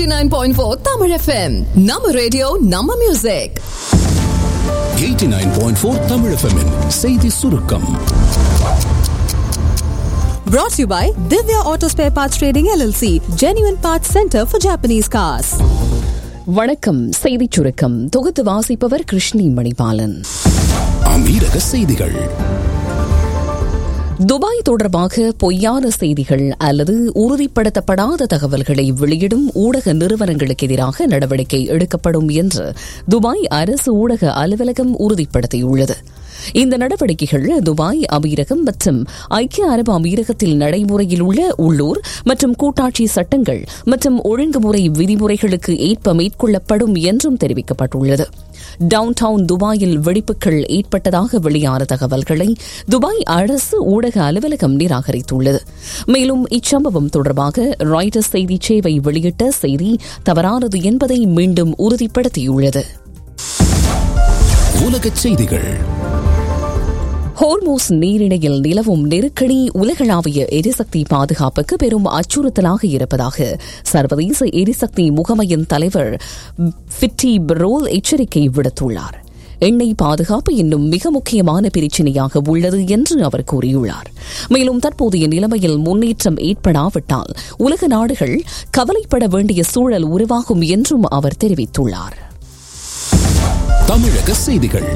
89.4 Tamil FM. நம்ம radio நம்ம music 89.4 Tamil FM -இன் செய்தி சுருக்கம் Brought to you by Divya Auto Spare Parts Trading LLC, Genuine Parts Center for Japanese Cars. வணக்கம் செய்திச் சுருக்கம் தொகுத்து வாசிப்பவர் கிருஷ்ணி மணிபாலன் அமீரக செய்திகள் துபாய் தொடர்பாக பொய்யான செய்திகள் அல்லது உறுதிப்படுத்தப்படாத தகவல்களை வெளியிடும் ஊடக நிறுவனங்களுக்கு எதிராக நடவடிக்கை எடுக்கப்படும் என்று துபாய் அரசு ஊடக அலுவலகம் உறுதிப்படுத்தியுள்ளது இந்த நடவடிக்கைகள் துபாய் அமீரகம் மற்றும் ஐக்கிய அரபு அமீரகத்தில் நடைமுறையில் உள்ள உள்ளூர் மற்றும் கூட்டாட்சி சட்டங்கள் மற்றும் ஒழுங்குமுறை விதிமுறைகளுக்கு ஏற்ப மேற்கொள்ளப்படும் என்றும் தெரிவிக்கப்பட்டுள்ளது டவுன் டவுன் துபாயில் வெடிப்புகள் ஏற்பட்டதாக வெளியான தகவல்களை துபாய் அரசு ஊடக அலுவலகம் நிராகரித்துள்ளது மேலும் இச்சம்பவம் தொடர்பாக ராய்டர்ஸ் செய்தி சேவை வெளியிட்ட செய்தி தவறானது என்பதை மீண்டும் உறுதிப்படுத்தியுள்ளது உலகச் செய்திகள் ஹோர்மோஸ் நீரிணையில் நிலவும் நெருக்கடி உலகளாவிய எரிசக்தி பாதுகாப்புக்கு பெரும் அச்சுறுத்தலாக இருப்பதாக சர்வதேச எரிசக்தி முகமையின் தலைவர் ஃபிட்டி பரோல் எச்சரிக்கை விடுத்துள்ளார் எண்ணெய் பாதுகாப்பு இன்னும் மிக முக்கியமான பிரச்சினையாக உள்ளது என்று அவர் கூறியுள்ளார் மேலும் தற்போதைய நிலைமையில் முன்னேற்றம் ஏற்படாவிட்டால் உலக நாடுகள் கவலைப்பட வேண்டிய சூழல் உருவாகும் என்றும் அவர் தெரிவித்துள்ளார் தமிழக செய்திகள்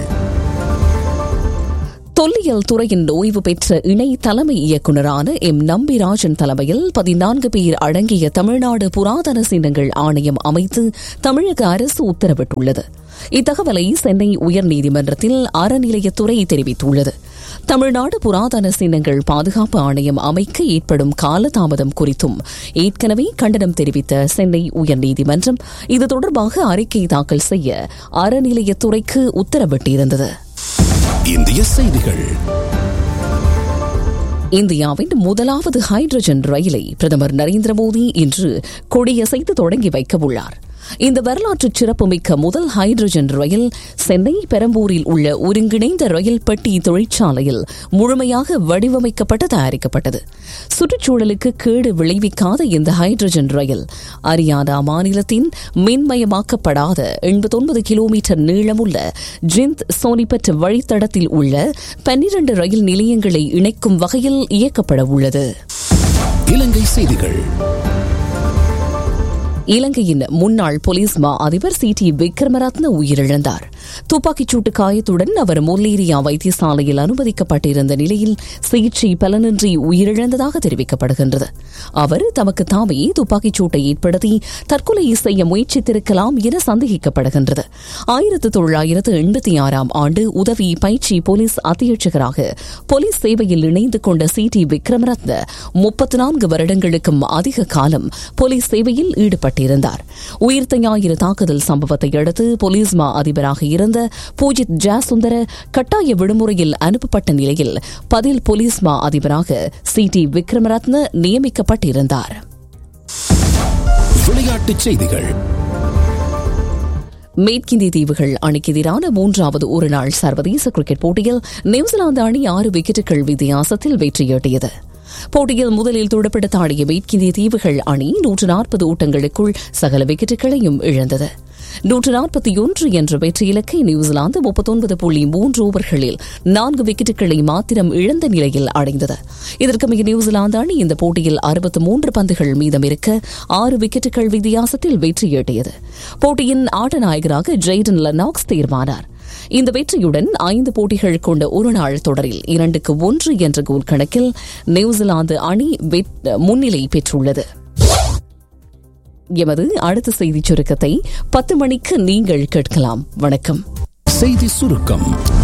தொல்லியல் துறையின் ஓய்வு பெற்ற இணை தலைமை இயக்குநரான எம் நம்பிராஜன் தலைமையில் பதினான்கு பேர் அடங்கிய தமிழ்நாடு புராதன சின்னங்கள் ஆணையம் அமைத்து தமிழக அரசு உத்தரவிட்டுள்ளது இத்தகவலை சென்னை உயர்நீதிமன்றத்தில் அறநிலையத்துறை தெரிவித்துள்ளது தமிழ்நாடு புராதன சின்னங்கள் பாதுகாப்பு ஆணையம் அமைக்க ஏற்படும் காலதாமதம் குறித்தும் ஏற்கனவே கண்டனம் தெரிவித்த சென்னை உயர்நீதிமன்றம் இது தொடர்பாக அறிக்கை தாக்கல் செய்ய அறநிலையத்துறைக்கு உத்தரவிட்டிருந்தது இந்திய செய்திகள் இந்தியாவின் முதலாவது ஹைட்ரஜன் ரயிலை பிரதமர் நரேந்திர மோடி இன்று கொடியசைத்து தொடங்கி வைக்கவுள்ளார் இந்த வரலாற்று சிறப்புமிக்க முதல் ஹைட்ரஜன் ரயில் சென்னை பெரம்பூரில் உள்ள ஒருங்கிணைந்த ரயில் பெட்டி தொழிற்சாலையில் முழுமையாக வடிவமைக்கப்பட்டு தயாரிக்கப்பட்டது சுற்றுச்சூழலுக்கு கேடு விளைவிக்காத இந்த ஹைட்ரஜன் ரயில் அரியானா மாநிலத்தின் மின்மயமாக்கப்படாத எண்பத்தொன்பது கிலோமீட்டர் நீளமுள்ள ஜிந்த் சோனிபட் வழித்தடத்தில் உள்ள பன்னிரண்டு ரயில் நிலையங்களை இணைக்கும் வகையில் இயக்கப்பட உள்ளது இலங்கை செய்திகள் இலங்கையின் முன்னாள் போலீஸ் மா அதிபர் சி டி விக்ரமரத்ன உயிரிழந்தார் துப்பாக்கிச் சூட்டு காயத்துடன் அவர் முல்லேரியா வைத்தியசாலையில் அனுமதிக்கப்பட்டிருந்த நிலையில் சிகிச்சை பலனின்றி உயிரிழந்ததாக தெரிவிக்கப்படுகின்றது அவர் தமக்கு தாமே துப்பாக்கிச் சூட்டை ஏற்படுத்தி தற்கொலை செய்ய முயற்சித்திருக்கலாம் என சந்தேகிக்கப்படுகின்றது ஆயிரத்து தொள்ளாயிரத்து எண்பத்தி ஆறாம் ஆண்டு உதவி பயிற்சி போலீஸ் அத்தியட்சகராக போலீஸ் சேவையில் இணைந்து கொண்ட சி டி விக்ரமரத்ன முப்பத்தி நான்கு வருடங்களுக்கும் அதிக காலம் போலீஸ் சேவையில் ஈடுபட்டிருந்தார் உயிர்த்த ஞாயிறு தாக்குதல் சம்பவத்தை அடுத்து போலீஸ் மா அதிபராக இருந்த பூஜித் ஜாசுந்தர கட்டாய விடுமுறையில் அனுப்பப்பட்ட நிலையில் பதில் போலீஸ் மா அதிபராக சி டி விக்ரமரத்ன நியமிக்கப்பட்டிருந்தார் விளையாட்டுச் செய்திகள் மேற்கிந்திய தீவுகள் அணிக்கு எதிரான மூன்றாவது ஒருநாள் சர்வதேச கிரிக்கெட் போட்டியில் நியூசிலாந்து அணி ஆறு விக்கெட்டுகள் வித்தியாசத்தில் வெற்றியீட்டியது போட்டியில் முதலில் துடுப்படுத்த ஆடிய மேற்கிந்திய தீவுகள் அணி நூற்று நாற்பது ஓட்டங்களுக்குள் சகல விக்கெட்டுகளையும் இழந்தது நூற்று நாற்பத்தி ஒன்று என்ற வெற்றி இலக்கை நியூசிலாந்து முப்பத்தொன்பது புள்ளி மூன்று ஓவர்களில் நான்கு விக்கெட்டுகளை மாத்திரம் இழந்த நிலையில் அடைந்தது இதற்கு மிக நியூசிலாந்து அணி இந்த போட்டியில் அறுபத்து மூன்று பந்துகள் மீதம் இருக்க ஆறு விக்கெட்டுகள் வித்தியாசத்தில் வெற்றியீட்டியது போட்டியின் ஆட்டநாயகராக ஜெய்டன் லெனாக்ஸ் தீர்மானார் இந்த வெற்றியுடன் ஐந்து போட்டிகள் கொண்ட ஒருநாள் தொடரில் இரண்டுக்கு ஒன்று என்ற கோல் கணக்கில் நியூசிலாந்து அணி முன்னிலை பெற்றுள்ளது எமது அடுத்த செய்திச் சுருக்கத்தை பத்து மணிக்கு நீங்கள் கேட்கலாம் வணக்கம் செய்தி சுருக்கம்